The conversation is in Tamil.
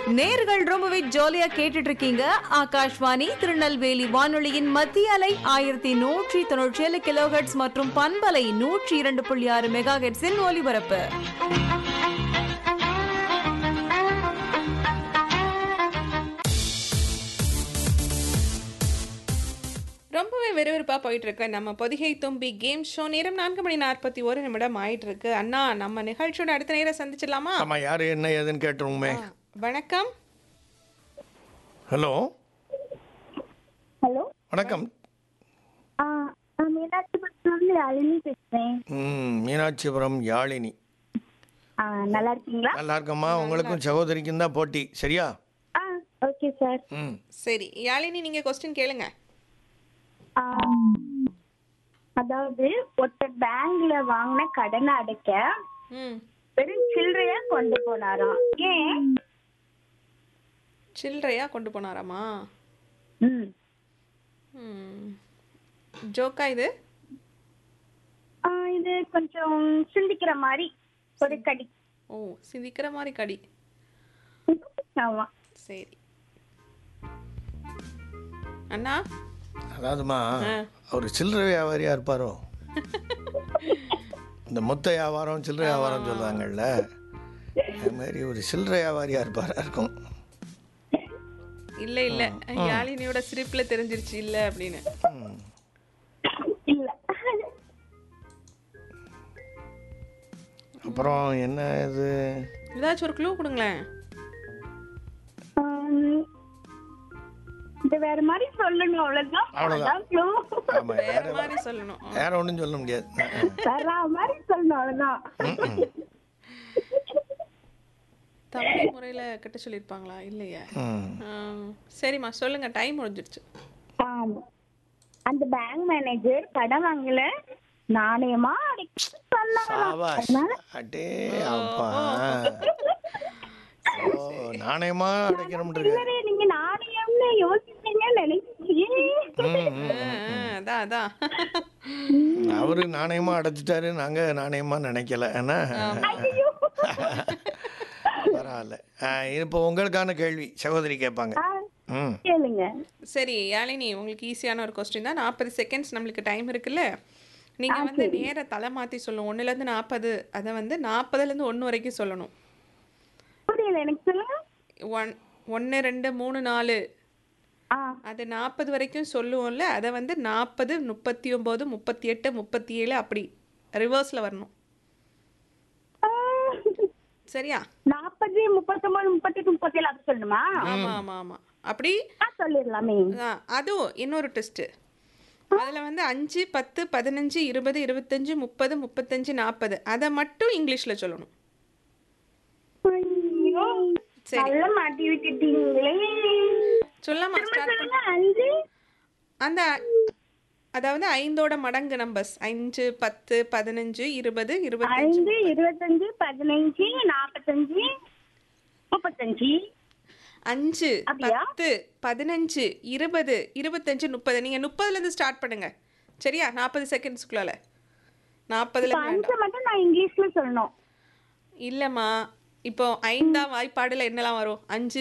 நேர்கள் ரொம்பவே ஜாலியா கேட்டுட்டு இருக்கீங்க ஆகாஷ்வாணி திருநெல்வேலி வானொலியின் மத்திய அலை ஆயிரத்தி நூற்றி தொண்ணூற்றி ஏழு கிலோஹெட்ஸ் மற்றும் பண்பலை நூற்றி இரண்டு புள்ளி ஆறு மெகா ஹெட்ஸின் ஒலிபரப்பு ரொம்பவே விறுவிறுப்பாக போயிட்டு இருக்கு நம்ம பொதிகை தும்பி கேம் ஷோ நேரம் நான்கு மணி நாற்பத்தி ஒரு நிமிடம் ஆயிட்டு இருக்கு அண்ணா நம்ம நிகழ்ச்சியோட அடுத்த நேரம் சந்திச்சிடலாமா ஆமா யாரு என்ன ஏதுன்னு கேட்டுருவோமே வணக்கம் ஹலோ ஹலோ வணக்கம் ஆ நான் மீனாட்சி பட்டினம்ல யாழினி பேசுறேன் ம் மீனாட்சிபுரம் யாழினி ஆ நல்லா இருக்கீங்களா நல்லா இருக்கம்மா உங்களுக்கும் சகோதரிக்கும் தான் போட்டி சரியா ஆ ஓகே சார் ம் சரி யாழினி நீங்க கொஸ்டின் கேளுங்க ஆ, அதாவது ஒருத்தர் பேங்க்ல வாங்கின கடனை அடைக்க ம் வெறும் சில்லறையா கொண்டு போனாராம் ஏன் சில்லறையா கொண்டு போனாராமா ம் ம் ஜோக்கா இது ஆ, இது கொஞ்சம் சிந்திக்கிற மாதிரி ஒரு கடி ஓ சிந்திக்கிற மாதிரி கடி ஆமா சரி அண்ணா அதாவதுமா ஆ. அவர் சில்லறை வியாபாரியா இருப்பாரோ இந்த மொத்த வியாபாரம் சில்லறை வியாபாரம் சொல்லுவாங்கல்ல அது மாதிரி ஒரு சில்லறை வியாபாரியா இருப்பாரா இருக்கும் இல்ல இல்ல யாழினியோட சிரிப்புல தெரிஞ்சிருச்சு இல்ல அப்படின்னு ம். இல்ல அப்புறம் என்ன இது ஏதாச்சும் ஒரு க்ளூ கொடுங்களேன் ஆம், இது வேற மாதிரி சொல்லணும் அவ்வளவுதான் அவ்வளவுதான். அதான் clue. ஆமா வேற வேற மாதிரி சொல்லணும் வேற ஒன்றும் சொல்ல முடியாது வேற மாதிரி சொல்லணும் அவ்வளவுதான் ம், ம். தவணை முறையில கட்ட சொல்லியிருப்பாங்களா இல்லையா ம். ஆ, சரிம்மா சொல்லுங்க டைம் முடிஞ்சிருச்சு ஆமா. அந்த பேங்க் மேனேஜர் கடன் வாங்கல நாணயமா அடைக்க சொன்னாராம். சாபாஷ் அதனால அடே அப்பா ஓ நாணயமா அடைக்கணும்னு சில்லறை நீங்க நாணயம்னு யோசிச்சீங்கன்னு நினைச்சீங்க ம், ம். ஆ, அதான் அதான் அவரு நாணயமா அடைச்சிட்டாரு நாங்க நாணயமா நினைக்கல ஏன்னா பரவாயில்ல ஆ, இப்போ உங்களுக்கான கேள்வி சகோதரி கேட்பாங்க ஆ, ம் கேளுங்க சரி யாழினி உங்களுக்கு ஈஸியான ஒரு கொஸ்டின் தான் நாற்பது செகண்ட்ஸ் நம்மளுக்கு டைம் இருக்குல்ல நீங்க வந்து நேர தலை மாத்தி சொல்லணும் ஒண்ணுல இருந்து நாற்பது அதை வந்து நாற்பதுல இருந்து ஒன்று வரைக்கும் சொல்லணும் புரியல எனக்கு சொல்லுங்க ஒன் ஒன்று ரெண்டு மூணு நாலு ஆ அது நாற்பது வரைக்கும் சொல்லுவோம்ல அதை வந்து நாற்பது முப்பத்தி ஒம்பது முப்பத்தி எட்டு முப்பத்தி ஏழு அப்படி ரிவர்ஸில் வரணும் சரியா நாற்பது முப்பத்தொன்பது முப்பத்தெட்டு முப்பத்தேழு அது சொல்லணுமா ஆமாம் ஆமாம் ஆமாம் அப்படி ஆ சொல்லிடலாமே ஆ, அதுவும் இன்னொரு டெஸ்ட்டு அதில் வந்து அஞ்சு பத்து பதினஞ்சு இருபது இருபத்தஞ்சு முப்பது முப்பத்தஞ்சு நாற்பது அதை மட்டும் இங்கிலீஷில் சொல்லணும் ஐயோ, சரி. நல்லா மாட்டி விட்டுட்டீங்களே சொல்லாமா திரும்ப ஸ்டார்ட் சொல்லுங்க அஞ்சு அந்த அதாவது ஐந்தோட மடங்கு நம்பர்ஸ் அஞ்சு பத்து பதினஞ்சு இருபது இருபத்தஞ்சு ஐந்து இருபத்தஞ்சு பதினஞ்சு நாற்பத்தஞ்சு முப்பத்தஞ்சு அஞ்சு அப்படியா? பத்து பதினஞ்சு இருபது இருபத்தஞ்சு முப்பது நீங்கள் முப்பதுலேருந்து ஸ்டார்ட் பண்ணுங்க சரியா நாற்பது செகண்ட்ஸ்க்குள்ளால நாற்பதுல இப்ப அஞ்சு மட்டும் நான் இங்கிலீஷ்ல சொல்லணும் இல்லைம்மா இப்போ ஐந்தாம் வாய்ப்பாடுல என்னலாம் வரும் அஞ்சு